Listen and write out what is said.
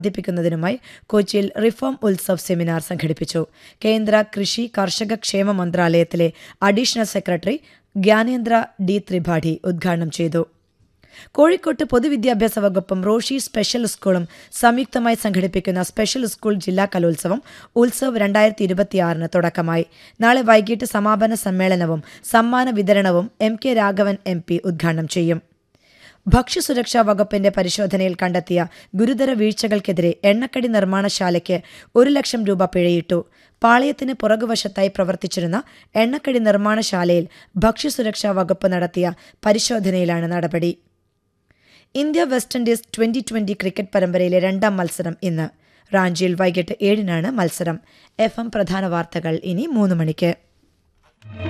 വർദ്ധിപ്പിക്കുന്നതിനുമായി കൊച്ചിയിൽ reform Utsav seminar സംഘടിപ്പിച്ചു കേന്ദ്ര കൃഷി കർഷക ക്ഷേമ മന്ത്രാലയത്തിലെ additional secretary Gyanendra D Tripathi ഉദ്ഘാടനം ചെയ്തു കോഴിക്കോട്ട് പൊതുവിദ്യാഭ്യാസ വകുപ്പും റോഷി സ്പെഷ്യൽ സ്കൂളും സംയുക്തമായി സംഘടിപ്പിക്കുന്ന സ്പെഷ്യൽ സ്കൂൾ ജില്ലാ കലോത്സവം ഉത്സവ് രണ്ടായിരത്തി ഇരുപത്തിയാറിന് തുടക്കമായി നാളെ വൈകിട്ട് സമാപന സമ്മേളനവും സമ്മാന വിതരണവും M K Raghavan M P ഉദ്ഘാടനം ചെയ്യും ഭക്ഷ്യസുരക്ഷാ വകുപ്പിന്റെ പരിശോധനയിൽ കണ്ടെത്തിയ ഗുരുതര വീഴ്ചകൾക്കെതിരെ എണ്ണക്കടി നിർമ്മാണശാലയ്ക്ക് ഒരു ലക്ഷം രൂപ പിഴയിട്ടു പാളയത്തിന് പുറകുവശത്തായി പ്രവർത്തിച്ചിരുന്ന എണ്ണക്കടി നിർമ്മാണശാലയിൽ ഭക്ഷ്യസുരക്ഷാ വകുപ്പ് നടത്തിയ പരിശോധനയിലാണ് നടപടി India West Indies twenty twenty cricket പരമ്പരയിലെ രണ്ടാം മത്സരം ഇന്ന് റാഞ്ചിയിൽ വൈകിട്ട് ഏഴിനാണ് മത്സരം എഫ് എം പ്രധാന വാർത്തകൾ ഇനി മൂന്ന് മണിക്ക്